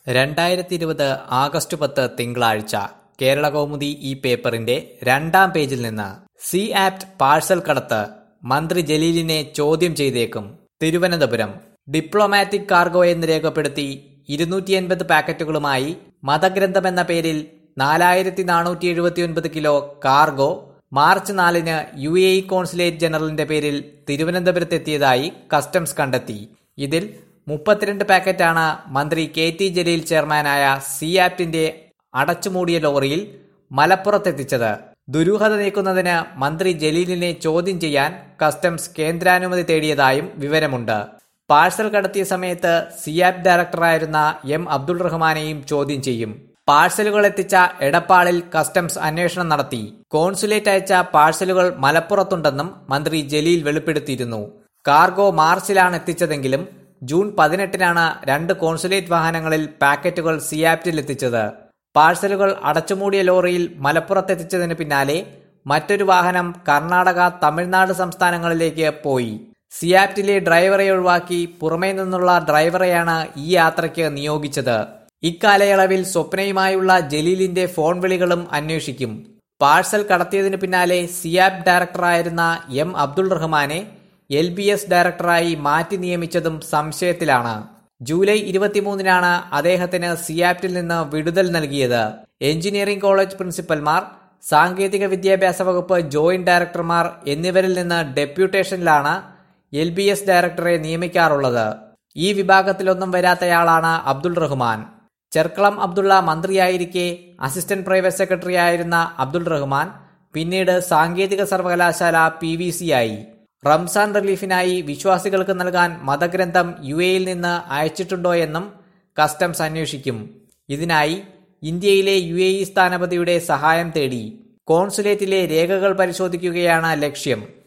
രണ്ടായിരത്തി ഇരുപത് ആഗസ്റ്റ് പത്ത് തിങ്കളാഴ്ച കേരളകൗമുദി ഈ പേപ്പറിന്റെ രണ്ടാം പേജിൽ നിന്ന് സി ആപ്റ്റ് പാഴ്സൽ കടത്ത് മന്ത്രി ജലീലിനെ ചോദ്യം ചെയ്തേക്കും തിരുവനന്തപുരം ഡിപ്ലോമാറ്റിക് കാർഗോ എന്ന് രേഖപ്പെടുത്തി ഇരുന്നൂറ്റി എൺപത് പാക്കറ്റുകളുമായി മതഗ്രന്ഥമെന്ന പേരിൽ നാലായിരത്തി നാനൂറ്റി എഴുപത്തിയൊൻപത് കിലോ കാർഗോ മാർച്ച് നാലിന് യു എ ഇ കോൺസുലേറ്റ് ജനറലിന്റെ പേരിൽ തിരുവനന്തപുരത്തെത്തിയതായി കസ്റ്റംസ് കണ്ടെത്തി ഇതിൽ മുപ്പത്തിരണ്ട് പാക്കറ്റാണ് മന്ത്രി കെ ടി ജലീൽ ചെയർമാനായ സി ആപ്റ്റിന്റെ അടച്ചുമൂടിയ ലോറിയിൽ മലപ്പുറത്തെത്തിച്ചത് ദുരൂഹത നീക്കുന്നതിന് മന്ത്രി ജലീലിനെ ചോദ്യം ചെയ്യാൻ കസ്റ്റംസ് കേന്ദ്രാനുമതി തേടിയതായും വിവരമുണ്ട് പാഴ്സൽ കടത്തിയ സമയത്ത് സിയാപ് ഡയറക്ടറായിരുന്ന എം അബ്ദുൾ റഹ്മാനെയും ചോദ്യം ചെയ്യും പാഴ്സലുകൾ എത്തിച്ച എടപ്പാളിൽ കസ്റ്റംസ് അന്വേഷണം നടത്തി കോൺസുലേറ്റ് അയച്ച പാഴ്സലുകൾ മലപ്പുറത്തുണ്ടെന്നും മന്ത്രി ജലീൽ വെളിപ്പെടുത്തിയിരുന്നു കാർഗോ മാർച്ചിലാണ് എത്തിച്ചതെങ്കിലും ജൂൺ പതിനെട്ടിനാണ് രണ്ട് കോൺസുലേറ്റ് വാഹനങ്ങളിൽ പാക്കറ്റുകൾ സിയാപ്റ്റിൽ എത്തിച്ചത് പാഴ്സലുകൾ അടച്ചുമൂടിയ ലോറിയിൽ മലപ്പുറത്തെത്തിച്ചതിന് പിന്നാലെ മറ്റൊരു വാഹനം കർണാടക തമിഴ്നാട് സംസ്ഥാനങ്ങളിലേക്ക് പോയി സിയാപ്റ്റിലെ ഡ്രൈവറെ ഒഴിവാക്കി പുറമേ നിന്നുള്ള ഡ്രൈവറെയാണ് ഈ യാത്രയ്ക്ക് നിയോഗിച്ചത് ഇക്കാലയളവിൽ സ്വപ്നയുമായുള്ള ജലീലിന്റെ ഫോൺ വിളികളും അന്വേഷിക്കും പാഴ്സൽ കടത്തിയതിനു പിന്നാലെ സിയാബ് ഡയറക്ടറായിരുന്ന എം അബ്ദുൾ റഹ്മാനെ എൽ ബി എസ് ഡയറക്ടറായി മാറ്റി നിയമിച്ചതും സംശയത്തിലാണ് ജൂലൈ ഇരുപത്തിമൂന്നിനാണ് അദ്ദേഹത്തിന് സിയാപ്റ്റിൽ നിന്ന് വിടുതൽ നൽകിയത് എഞ്ചിനീയറിംഗ് കോളേജ് പ്രിൻസിപ്പൽമാർ സാങ്കേതിക വിദ്യാഭ്യാസ വകുപ്പ് ജോയിന്റ് ഡയറക്ടർമാർ എന്നിവരിൽ നിന്ന് ഡെപ്യൂട്ടേഷനിലാണ് എൽ ബി എസ് ഡയറക്ടറെ നിയമിക്കാറുള്ളത് ഈ വിഭാഗത്തിലൊന്നും വരാത്തയാളാണ് അബ്ദുൾ റഹ്മാൻ ചെർക്കളം അബ്ദുള്ള മന്ത്രിയായിരിക്കെ അസിസ്റ്റന്റ് പ്രൈവറ്റ് സെക്രട്ടറി ആയിരുന്ന അബ്ദുൾ റഹ്മാൻ പിന്നീട് സാങ്കേതിക സർവകലാശാല പി വി സി ആയി റംസാൻ റിലീഫിനായി വിശ്വാസികൾക്ക് നൽകാൻ മതഗ്രന്ഥം യു എയിൽ നിന്ന് അയച്ചിട്ടുണ്ടോ എന്നും കസ്റ്റംസ് അന്വേഷിക്കും ഇതിനായി ഇന്ത്യയിലെ യു എ ഇ സ്ഥാനപതിയുടെ സഹായം തേടി കോൺസുലേറ്റിലെ രേഖകൾ പരിശോധിക്കുകയാണ് ലക്ഷ്യം